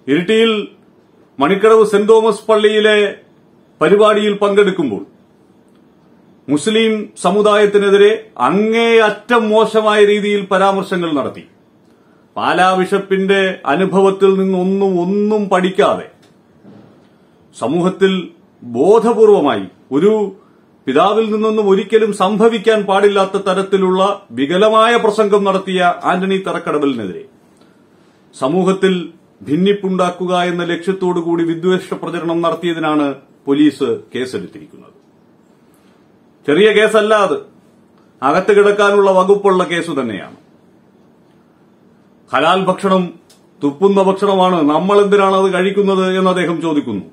ഇരിട്ടിയിൽ Manikkadavu saint Thomas പള്ളിയിലെ പരിപാടിയിൽ പങ്കെടുക്കുമ്പോൾ മുസ്ലിം സമുദായത്തിനെതിരെ അങ്ങേയറ്റം മോശമായ രീതിയിൽ പരാമർശങ്ങൾ നടത്തി പാലാ ബിഷപ്പിന്റെ അനുഭവത്തിൽ നിന്നൊന്നും ഒന്നും പഠിക്കാതെ സമൂഹത്തിൽ ബോധപൂർവമായി ഒരു പിതാവിൽ നിന്നൊന്നും ഒരിക്കലും സംഭവിക്കാൻ പാടില്ലാത്ത തരത്തിലുള്ള വികലമായ പ്രസംഗം നടത്തിയ ആന്റണി തറക്കടവലിനെതിരെ സമൂഹത്തിൽ ഭിന്നിപ്പുണ്ടാക്കുക എന്ന ലക്ഷ്യത്തോടുകൂടി വിദ്വേഷ പ്രചരണം നടത്തിയതിനാണ് പോലീസ് കേസെടുത്തിരിക്കുന്നത് ചെറിയ കേസല്ല അത് അകത്ത് കിടക്കാനുള്ള വകുപ്പുള്ള കേസ് തന്നെയാണ് ഹലാൽ ഭക്ഷണം തുപ്പുന്ന ഭക്ഷണമാണ് നമ്മൾ എന്തിനാണ് അത് കഴിക്കുന്നത് എന്ന് അദ്ദേഹം ചോദിക്കുന്നു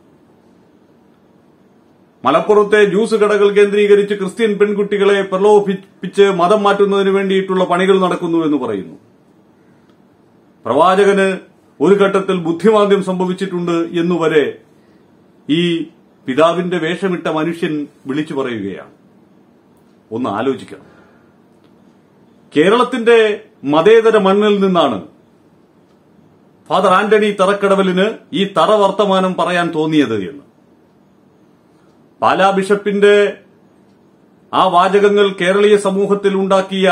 മലപ്പുറത്തെ ജ്യൂസ് കടകൾ കേന്ദ്രീകരിച്ച് ക്രിസ്ത്യൻ പെൺകുട്ടികളെ പ്രലോഭിപ്പിച്ച് മതം മാറ്റുന്നതിന് വേണ്ടിയിട്ടുള്ള പണികൾ നടക്കുന്നു എന്ന് പറയുന്നു പ്രവാചകന് ഒരു ഘട്ടത്തിൽ ബുദ്ധിമാന്ദ്യം സംഭവിച്ചിട്ടുണ്ട് എന്നുവരെ ഈ പിതാവിന്റെ വേഷമിട്ട മനുഷ്യൻ വിളിച്ചു പറയുകയാണ് ഒന്ന് ആലോചിക്കണം കേരളത്തിന്റെ മതേതര മണ്ണിൽ നിന്നാണ് ഫാദർ ആന്റണി തറക്കടവലിന് ഈ തറ വർത്തമാനം പറയാൻ തോന്നിയത് എന്ന് പാലാ ബിഷപ്പിന്റെ ആ വാചകങ്ങൾ കേരളീയ സമൂഹത്തിൽ ഉണ്ടാക്കിയ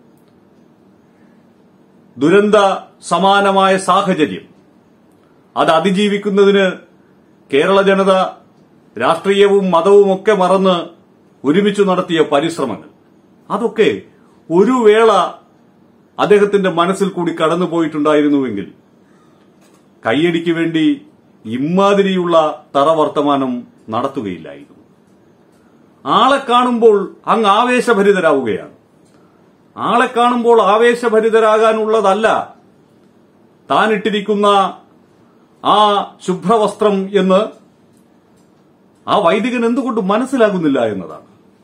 ദുരന്ത സമാനമായ സാഹചര്യം അത് അതിജീവിക്കുന്നതിന് കേരള ജനത രാഷ്ട്രീയവും മതവും ഒക്കെ മറന്ന് ഒരുമിച്ച് നടത്തിയ പരിശ്രമങ്ങൾ അതൊക്കെ ഒരു വേള അദ്ദേഹത്തിന്റെ മനസ്സിൽ കൂടി കടന്നുപോയിട്ടുണ്ടായിരുന്നുവെങ്കിൽ കയ്യടിക്ക് വേണ്ടി ഇമ്മാതിരിയുള്ള തറവർത്തമാനം നടത്തുകയില്ലായിരുന്നു ആളെ കാണുമ്പോൾ അങ്ങ് ആവേശഭരിതരാവുകയാണ് ആളെ കാണുമ്പോൾ ആവേശഭരിതരാകാനുള്ളതല്ല താൻ ഇട്ടിരിക്കുന്ന ആ ശുഭ്രവസ്ത്രം എന്ന് ആ വൈദികൻ എന്തുകൊണ്ട് മനസ്സിലാകുന്നില്ല എന്നതാണ്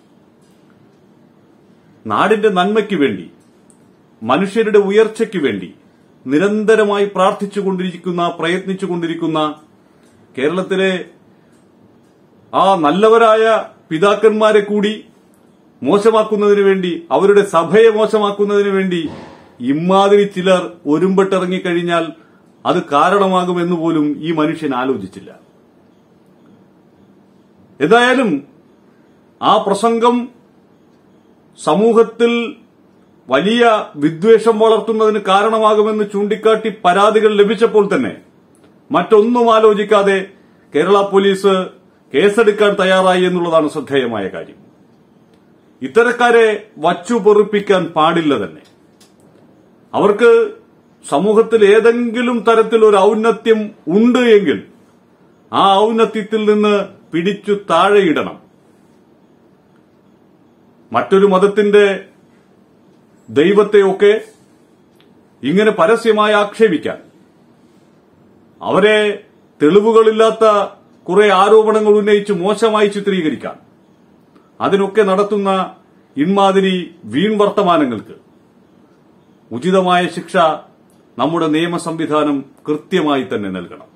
നാടിന്റെ നന്മയ്ക്ക് വേണ്ടി മനുഷ്യരുടെ ഉയർച്ചയ്ക്ക് വേണ്ടി നിരന്തരമായി പ്രാർത്ഥിച്ചുകൊണ്ടിരിക്കുന്ന പ്രയത്നിച്ചുകൊണ്ടിരിക്കുന്ന കേരളത്തിലെ ആ നല്ലവരായ പിതാക്കന്മാരെ കൂടി മോശമാക്കുന്നതിന് വേണ്ടി അവരുടെ സഭയെ മോശമാക്കുന്നതിന് വേണ്ടി ഇമാതിരി ചിലർ ഒരുമ്പെട്ടിറങ്ങിക്കഴിഞ്ഞാൽ അത് കാരണമാകുമെന്ന് പോലും ഈ മനുഷ്യൻ ആലോചിച്ചില്ല എന്തായാലും ആ പ്രസംഗം സമൂഹത്തിൽ വലിയ വിദ്വേഷം വളർത്തുന്നതിന് കാരണമാകുമെന്ന് ചൂണ്ടിക്കാട്ടി പരാതികൾ ലഭിച്ചപ്പോൾ തന്നെ മറ്റൊന്നും ആലോചിക്കാതെ കേരള പോലീസ് കേസെടുക്കാൻ തയ്യാറായി എന്നുള്ളതാണ് ശ്രദ്ധേയമായ കാര്യം ഇത്തരക്കാരെ വച്ചു പൊറുപ്പിക്കാൻ പാടില്ല തന്നെ അവർക്ക് സമൂഹത്തിൽ ഏതെങ്കിലും തരത്തിൽ ഒരു ഔന്നത്യം ഉണ്ട് എങ്കിൽ ആ ഔന്നത്യത്തിൽ നിന്ന് പിടിച്ചു താഴെയിടണം മറ്റൊരു മതത്തിന്റെ ദൈവത്തെയൊക്കെ ഇങ്ങനെ പരസ്യമായി ആക്ഷേപിക്കാൻ അവരെ തെളിവുകളില്ലാത്ത കുറെ ആരോപണങ്ങൾ ഉന്നയിച്ച് മോശമായി ചിത്രീകരിക്കാൻ അതിനൊക്കെ നടത്തുന്ന ഇമാതിരി വീൺ വർത്തമാനങ്ങൾക്ക് ഉചിതമായ ശിക്ഷ നമ്മുടെ നിയമ സംവിധാനം കൃത്യമായി തന്നെ നൽകണം